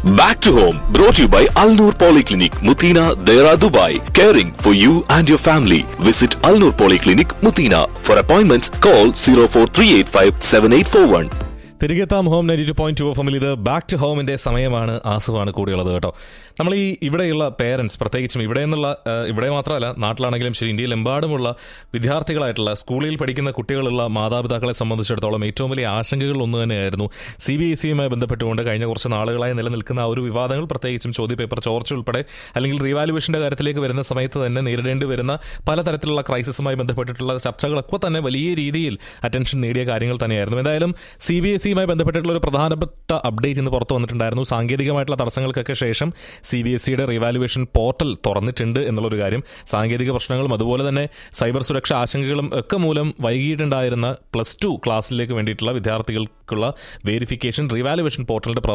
Back to home, brought to you by Al Noor Polyclinic, Mutina, Dera, Dubai. Caring for you and your family. Visit Al Noor Polyclinic, Mutina. For appointments, call 04385 7841. തിരികെ എത്താം home ninety two point two F എമ്മിൽ ഇത് back to ഹോമിന്റെ സമയമാണ് ആസുവാണ് കൂടിയുള്ളത് കേട്ടോ നമ്മൾ ഈ ഇവിടെയുള്ള parents പ്രത്യേകിച്ചും ഇവിടെ നിന്നുള്ള ആ, ഇവിടെ മാത്രമല്ല നാട്ടിലാണെങ്കിലും ശരി ഇന്ത്യയിലെമ്പാടുമുള്ള വിദ്യാർത്ഥികളായിട്ടുള്ള സ്കൂളിൽ പഠിക്കുന്ന കുട്ടികളുള്ള മാതാപിതാക്കളെ സംബന്ധിച്ചിടത്തോളം ഏറ്റവും വലിയ ആശങ്കകൾ ഒന്ന് തന്നെയായിരുന്നു സി ബി എസ് സിയുമായി ബന്ധപ്പെട്ടുകൊണ്ട് കഴിഞ്ഞ കുറച്ച് നാളുകളായി നിലനിൽക്കുന്ന ആ ഒരു വിവാദങ്ങൾ പ്രത്യേകിച്ചും ചോദ്യപേപ്പർ ചോർച്ച ഉൾപ്പെടെ അല്ലെങ്കിൽ റീവാലുവേഷന്റെ കാര്യത്തിലേക്ക് വരുന്ന സമയത്ത് തന്നെ നേരിടേണ്ടി വരുന്ന പലതരത്തിലുള്ള ക്രൈസിസുമായി ബന്ധപ്പെട്ടിട്ടുള്ള ചർച്ചകളൊക്കെ തന്നെ വലിയ രീതിയിൽ അറ്റൻഷൻ നേടിയ കാര്യങ്ങൾ തന്നെയായിരുന്നു എന്തായാലും സി ബി എസ് സിയുമായി ബന്ധപ്പെട്ടിട്ടുള്ള ഒരു പ്രധാനപ്പെട്ട അപ്ഡേറ്റ് ഇന്ന് പുറത്തു വന്നിട്ടുണ്ടായിരുന്നു സാങ്കേതികമായിട്ടുള്ള തടസ്സങ്ങൾക്കൊക്കെ ശേഷം സി ബി എസ് സിയുടെ റിവാലുവേഷൻ പോർട്ടൽ തുറന്നിട്ടുണ്ട് എന്നുള്ളൊരു കാര്യം സാങ്കേതിക പ്രശ്നങ്ങളും അതുപോലെ തന്നെ സൈബർ സുരക്ഷ ആശങ്കകളും ഒക്കെ മൂലം വൈകിയിട്ടുണ്ടായിരുന്ന പ്ലസ് ടു ക്ലാസ്സിലേക്ക് വേണ്ടിയിട്ടുള്ള വിദ്യാർത്ഥികൾക്കുള്ള വേരിഫിക്കേഷൻ റിവാലുവേഷൻ പോർട്ടലിന്റെ